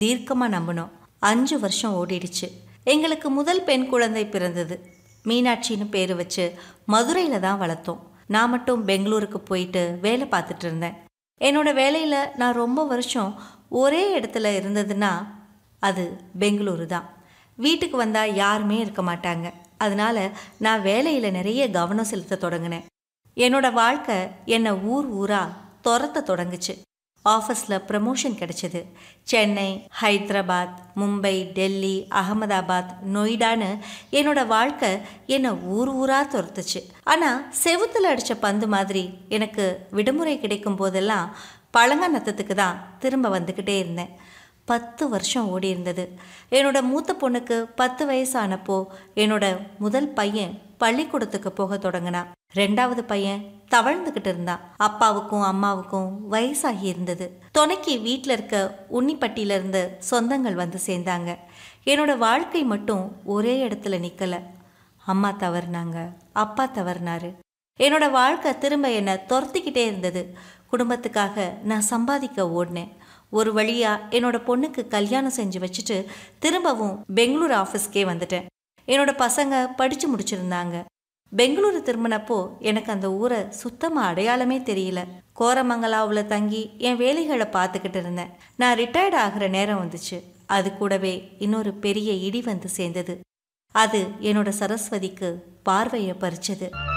தீர்க்கமாக நம்பினோம் அஞ்சு வருஷம் ஓடிடுச்சு எங்களுக்கு முதல் பெண் குழந்தை பிறந்தது மீனாட்சின்னு பேர் வச்சு மதுரையில் தான் வளர்த்தோம் நான் மட்டும் பெங்களூருக்கு போயிட்டு வேலை பார்த்துட்டு இருந்தேன் என்னோட வேலையில் நான் ரொம்ப வருஷம் ஒரே இடத்துல இருந்ததுன்னா அது பெங்களூரு தான் வீட்டுக்கு வந்தால் யாருமே இருக்க மாட்டாங்க அதனால நான் வேலையில் நிறைய கவனம் செலுத்த தொடங்கினேன் என்னோட வாழ்க்கை என்னை ஊர் ஊராக துரத்த தொடங்குச்சு ஆஃபீஸில் ப்ரமோஷன் கிடைச்சது சென்னை ஹைதராபாத் மும்பை டெல்லி அகமதாபாத் நொய்டான்னு என்னோட வாழ்க்கை என்னை ஊர் ஊராக துரத்துச்சு ஆனால் செவுத்தில் அடித்த பந்து மாதிரி எனக்கு விடுமுறை கிடைக்கும் போதெல்லாம் பழங்காநத்தத்துக்கு தான் திரும்ப வந்துக்கிட்டே இருந்தேன் பத்து வருஷம் ஓடி இருந்தது என்னோட மூத்த பொண்ணுக்கு பத்து வயசானப்போ என்னோட முதல் பையன் பள்ளிக்கூடத்துக்கு போக தொடங்கினான் ரெண்டாவது பையன் தவழ்ந்துக்கிட்டு இருந்தான் அப்பாவுக்கும் அம்மாவுக்கும் வயசாகி இருந்தது துணைக்கு வீட்டில் இருக்க உன்னிப்பட்டியில இருந்து சொந்தங்கள் வந்து சேர்ந்தாங்க என்னோட வாழ்க்கை மட்டும் ஒரே இடத்துல நிற்கல அம்மா தவறுனாங்க அப்பா தவறுனாரு என்னோட வாழ்க்கை திரும்ப என்னை துரத்திக்கிட்டே இருந்தது குடும்பத்துக்காக நான் சம்பாதிக்க ஓடினேன் ஒரு வழியா என்னோட பொண்ணுக்கு கல்யாணம் செஞ்சு வச்சுட்டு திரும்பவும் பெங்களூர் ஆஃபீஸ்க்கே வந்துட்டேன் என்னோட பசங்க படிச்சு முடிச்சிருந்தாங்க பெங்களூரு திரும்பினப்போ எனக்கு அந்த ஊரை சுத்தமாக அடையாளமே தெரியல கோரமங்கலாவில் தங்கி என் வேலைகளை பார்த்துக்கிட்டு இருந்தேன் நான் ரிட்டையர்ட் ஆகிற நேரம் வந்துச்சு அது கூடவே இன்னொரு பெரிய இடி வந்து சேர்ந்தது அது என்னோட சரஸ்வதிக்கு பார்வையை பறிச்சது